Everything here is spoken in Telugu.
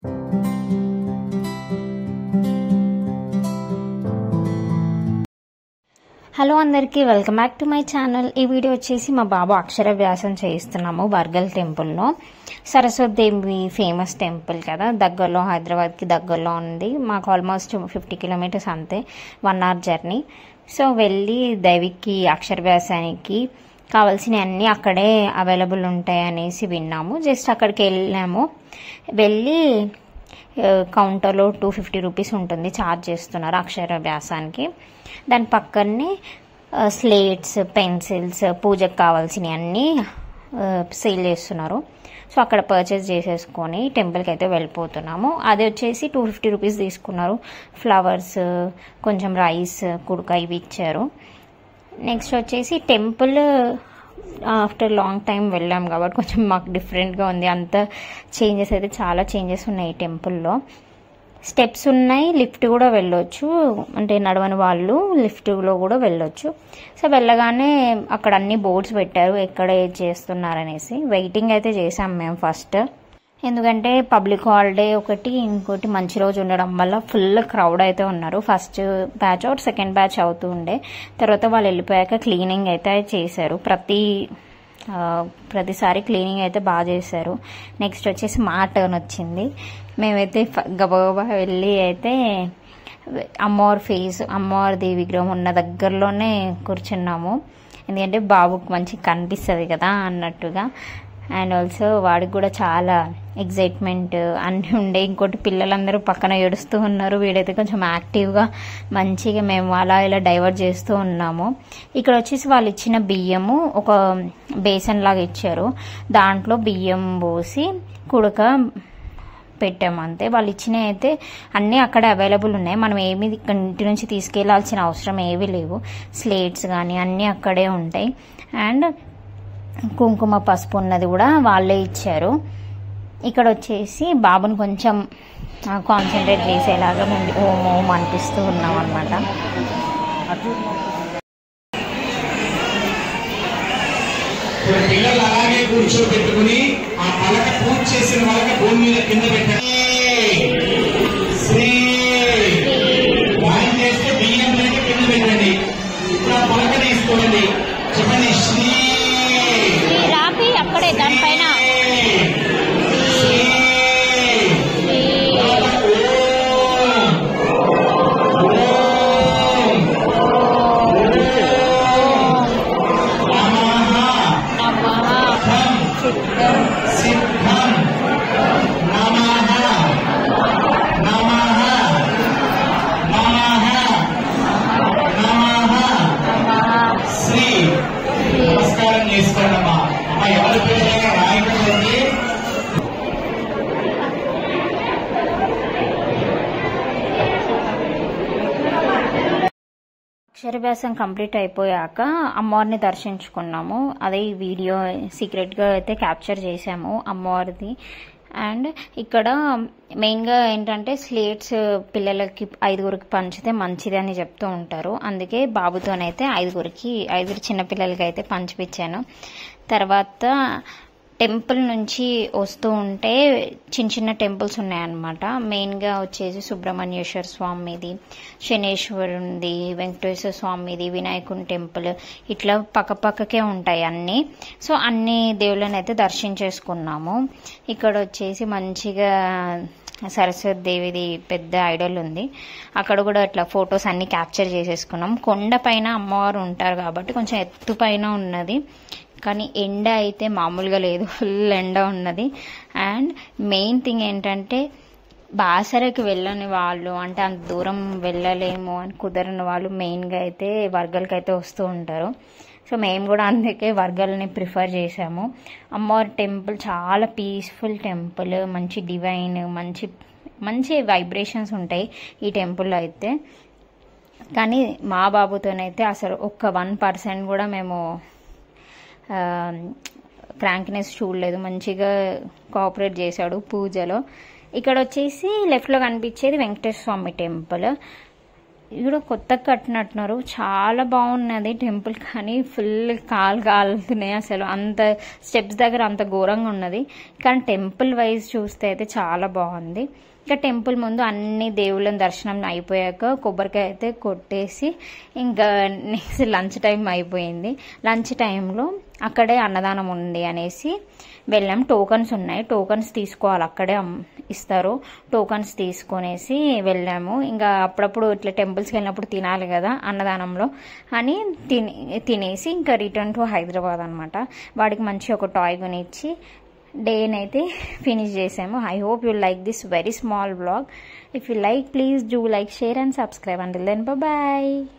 హలో అందరికీ welcome back to my channel ఈ వీడియో వచ్చేసి మా బాబు అక్షరాభ్యాసం చేయిస్తున్నాము వర్గల్ టెంపుల్లో సరస్వతి దేవి ఫేమస్ టెంపుల్ కదా దగ్గరలో హైదరాబాద్కి దగ్గరలో ఉంది మాకు ఆల్మోస్ట్ ఫిఫ్టీ కిలోమీటర్స్ అంతే వన్ అవర్ జర్నీ సో వెళ్ళి దేవికి అక్షరాభ్యాసానికి కావాల్సిన అన్నీ అక్కడే అవైలబుల్ ఉంటాయి అనేసి విన్నాము జస్ట్ అక్కడికి వెళ్ళాము వెళ్ళి కౌంటర్లో టూ ఫిఫ్టీ రూపీస్ ఉంటుంది ఛార్జ్ చేస్తున్నారు అక్షరాభ్యాసానికి దాని పక్కనే స్లేట్స్ పెన్సిల్స్ పూజకు కావాల్సినవి అన్నీ సేల్ చేస్తున్నారు సో అక్కడ పర్చేస్ చేసేసుకొని టెంపుల్కి అయితే వెళ్ళిపోతున్నాము అది వచ్చేసి టూ ఫిఫ్టీ రూపీస్ తీసుకున్నారు ఫ్లవర్స్ కొంచెం రైస్ కుడుక ఇవి ఇచ్చారు నెక్స్ట్ వచ్చేసి టెంపుల్ ఆఫ్టర్ లాంగ్ టైం వెళ్ళాం కాబట్టి కొంచెం మాకు డిఫరెంట్గా ఉంది అంత చేంజెస్ అయితే చాలా చేంజెస్ ఉన్నాయి టెంపుల్లో స్టెప్స్ ఉన్నాయి లిఫ్ట్ కూడా వెళ్ళొచ్చు అంటే నడవని వాళ్ళు లిఫ్ట్లో కూడా వెళ్ళొచ్చు సో వెళ్ళగానే అక్కడ అన్ని బోర్డ్స్ పెట్టారు ఎక్కడ ఏది చేస్తున్నారనేసి వెయిటింగ్ అయితే చేసాం మేము ఫస్ట్ ఎందుకంటే పబ్లిక్ హాలిడే ఒకటి ఇంకోటి మంచి రోజు ఉండడం వల్ల ఫుల్ క్రౌడ్ అయితే ఉన్నారు first batch out second batch అవుతూ ఉండే తర్వాత వాళ్ళు వెళ్ళిపోయాక క్లీనింగ్ అయితే చేశారు ప్రతి ప్రతిసారి క్లీనింగ్ అయితే బాగా చేశారు నెక్స్ట్ వచ్చేసి మా టర్న్ వచ్చింది మేమైతే గబగబా వెళ్ళి అయితే అమ్మవారి ఫేస్ అమ్మవారిది విగ్రహం ఉన్న దగ్గరలోనే కూర్చున్నాము ఎందుకంటే బాబుకి మంచిగా కనిపిస్తుంది కదా అన్నట్టుగా అండ్ ఆల్సో వాడికి కూడా చాలా ఎగ్జైట్మెంట్ అన్నీ ఉండే ఇంకోటి పిల్లలందరూ పక్కన ఏడుస్తూ ఉన్నారు వీడైతే కొంచెం యాక్టివ్గా మంచిగా మేము అలా ఇలా డైవర్ట్ చేస్తూ ఉన్నాము ఇక్కడ వచ్చేసి వాళ్ళు ఇచ్చిన బియ్యము ఒక బేసన్ లాగా ఇచ్చారు దాంట్లో బియ్యం పోసి కుడక పెట్టాము అంతే వాళ్ళు ఇచ్చినవి అయితే అన్నీ అక్కడ అవైలబుల్ ఉన్నాయి మనం ఏమి ఇంటి నుంచి తీసుకెళ్లాల్సిన అవసరం ఏవి లేవు స్లేట్స్ కానీ అన్నీ అక్కడే ఉంటాయి అండ్ కుంకుమ పసుపు ఉన్నది కూడా వాళ్ళే ఇచ్చారు ఇక్కడ వచ్చేసి బాబుని కొంచెం కాన్సన్ట్రేట్ చేసేలాగా మేము ఓం ఓం అనిపిస్తూ ఉన్నాం అనమాట పిల్లలు అలాగే కూర్చోబెట్టుకుని ఆ పలక పూజ చేసిన పలక భూమి మీద కింద పెట్టండి శ్రీ వాయిన్ చేస్తే బియ్యం పలక కింద పెట్టండి ఇప్పుడు ఆ పలక తీసుకోండి చెప్పండి శ్రీ రాపి అక్కడే దానిపైన శ్రీ సిద్ధం నమః నమః నమః నమః శ్రీ నమస్కారం చేసుకోండమ్మా అమ్మ ఎవరి పేరైనా రాయకపోతే అక్షరాభ్యాసం కంప్లీట్ అయిపోయాక అమ్మవారిని దర్శించుకున్నాము అదే ఈ వీడియో సీక్రెట్గా అయితే క్యాప్చర్ చేసాము అమ్మవారిది అండ్ ఇక్కడ మెయిన్గా ఏంటంటే స్లేట్స్ పిల్లలకి ఐదుగురికి పంచితే మంచిది అని చెప్తూ ఉంటారు అందుకే బాబుతోనైతే ఐదుగురికి ఐదుగురు చిన్నపిల్లలకి అయితే పంచిపించాను తర్వాత టెంపుల్ నుంచి వస్తూ ఉంటే చిన్న చిన్న టెంపుల్స్ ఉన్నాయన్నమాట మెయిన్గా వచ్చేసి సుబ్రహ్మణ్యేశ్వర స్వామిది శనేశ్వరుంది వెంకటేశ్వర స్వామిది వినాయకుని టెంపుల్ ఇట్లా పక్క పక్కకే ఉంటాయి అన్నీ సో అన్ని దేవుళ్ళని అయితే దర్శించేసుకున్నాము ఇక్కడ వచ్చేసి మంచిగా సరస్వతి దేవిది పెద్ద ఐడల్ ఉంది అక్కడ కూడా అట్లా ఫొటోస్ అన్ని క్యాప్చర్ చేసేసుకున్నాం కొండ పైన అమ్మవారు ఉంటారు కాబట్టి కొంచెం ఎత్తు పైన ఉన్నది కానీ ఎండ అయితే మామూలుగా లేదు ఫుల్ ఎండ ఉన్నది అండ్ మెయిన్ థింగ్ ఏంటంటే బాసరకి వెళ్ళని వాళ్ళు అంటే అంత దూరం వెళ్ళలేము అని కుదరని వాళ్ళు మెయిన్గా అయితే వర్గలకి అయితే వస్తూ ఉంటారు సో మేము కూడా అందుకే వర్గాలని ప్రిఫర్ చేసాము అమ్మవారి టెంపుల్ చాలా పీస్ఫుల్ టెంపుల్ మంచి డివైన్ మంచి మంచి వైబ్రేషన్స్ ఉంటాయి ఈ టెంపుల్లో అయితే కానీ మా బాబుతోనైతే అసలు ఒక్క వన్ పర్సెంట్ కూడా మేము క్రాంక్నెస్ చూడలేదు మంచిగా కోఆపరేట్ చేశాడు పూజలో ఇక్కడ వచ్చేసి లెఫ్ట్లో కనిపించేది వెంకటేశ్వర స్వామి టెంపుల్ ఇది కూడా కొత్తగా కట్టినట్టున్నారు చాలా బాగున్నది టెంపుల్ కానీ ఫుల్ కాలు కాలుతున్నాయి అసలు అంత స్టెప్స్ దగ్గర అంత ఘోరంగా ఉన్నది కానీ టెంపుల్ వైజ్ చూస్తే అయితే చాలా బాగుంది ఇంకా టెంపుల్ ముందు అన్ని దేవుళ్ళ దర్శనం అయిపోయాక కొబ్బరికాయ అయితే కొట్టేసి ఇంకా నెక్స్ట్ లంచ్ టైం అయిపోయింది లంచ్ టైంలో అక్కడే అన్నదానం ఉంది అనేసి వెళ్ళాం టోకన్స్ ఉన్నాయి టోకన్స్ తీసుకోవాలి అక్కడే అమ్- ఇస్తారు టోకన్స్ తీసుకొనేసి వెళ్ళాము ఇంకా అప్పుడప్పుడు ఇట్లా టెంపుల్స్కి వెళ్ళినప్పుడు తినాలి కదా అన్నదానంలో అని తిని తినేసి ఇంకా రిటర్న్ టు హైదరాబాద్ అనమాట వాడికి మంచి ఒక టాయ్ కొనిచ్చి డేనైతే ఫినిష్ చేసాము I hope you like this very small blog if you like please do like share and subscribe and then bye